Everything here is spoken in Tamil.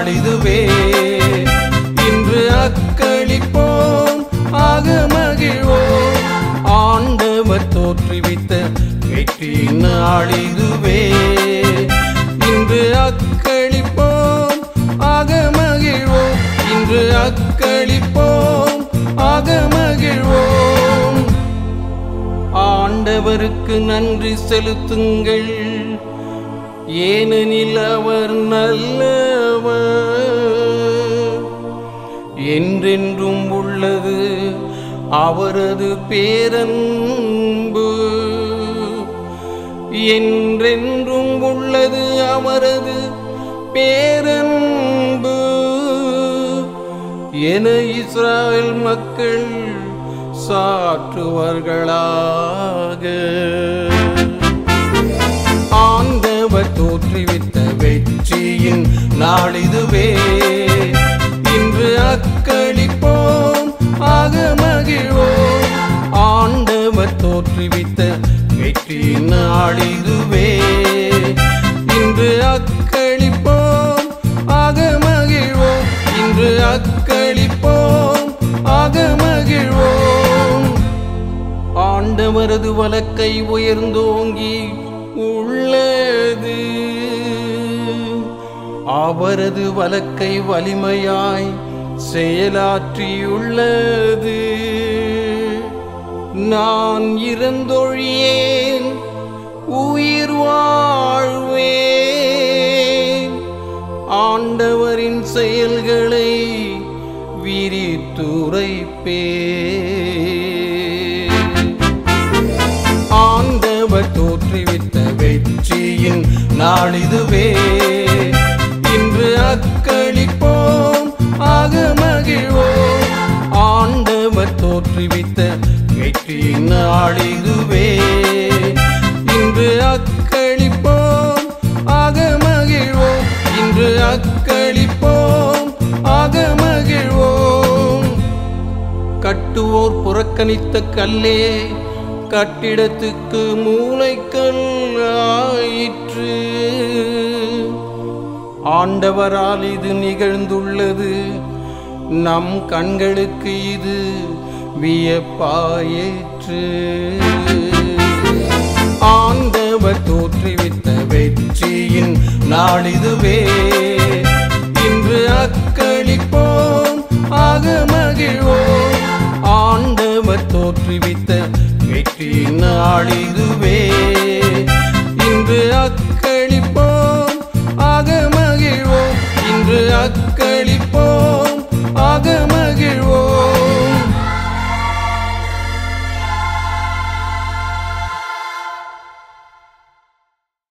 நாளிதுவே இன்று அக்களிப்போம் ஆக மகிழ்வோம் ஆண்டவர் தோற்றுவித்த வெற்றி நாளிதுவே இன்று அக்களிப்போம் ஆக மகிழ்வோம் இன்று அக்களிப்போம் ஆக மகிழ்வோம் ஆண்டவருக்கு நன்றி செலுத்துங்கள் ஏனெனில் அவர் நல்லவர் என்றென்றும் உள்ளது அவரது பேரன்பு என்றென்றும் உள்ளது அவரது பேரன்பு என இஸ்ராயல் மக்கள் சாற்றுவார்களாக ஆண்டவர் தோற்றுவித்த வெற்றியின் நாளிதுவே இன்று அக்களிப்போம் ஆக மகிழ்வோம் ஆண்டவர் தோற்றுவித்த வெற்றியின் நாளிதுவே இன்று அக்களிப்போம் ஆக மகிழ்வோம் இன்று அக்களிப்போம் ஆக மகிழ்வோம் ஆண்டவரது வலக்கை உயர்ந்தோங்கி உள்ளது அவரது வலக்கை வலிமையாய் செயலாற்றியுள்ளது நான் இறந்தொழியேன் உயிர் வாழ்வேன் ஆண்டவரின் செயல்களை விரித்துரைப்பேன் ஆண்டவர் தோற்றுவித்த வெற்றியின் நாளிதுவே இன்று அக்களிப்போம் ஆக மகிழ்வோம் ஆண்டவர் தோற்றுவித்த வெற்றியின் நாளிதுவே இன்று அக்களிப்போம் ஆக மகிழ்வோம் இன்று அக்களிப்போம் ஆக மகிழ்வோம் கட்டுவோர் புறக்கணித்த கல்லே கட்டிடத்துக்கு மூளைக்கல் ஆயிற்று ஆண்டவரால் இது நிகழ்ந்துள்ளது நம் கண்களுக்கு இது வியப்பாயிற்று ஆண்டவர் தோற்றுவித்த வெற்றியின் நாளிதுவே இன்று அக்களிப்போம் ஆக மகிழ்வோம் ஆண்டவர் தோற்றுவித்த வெற்றி நாளிதுவே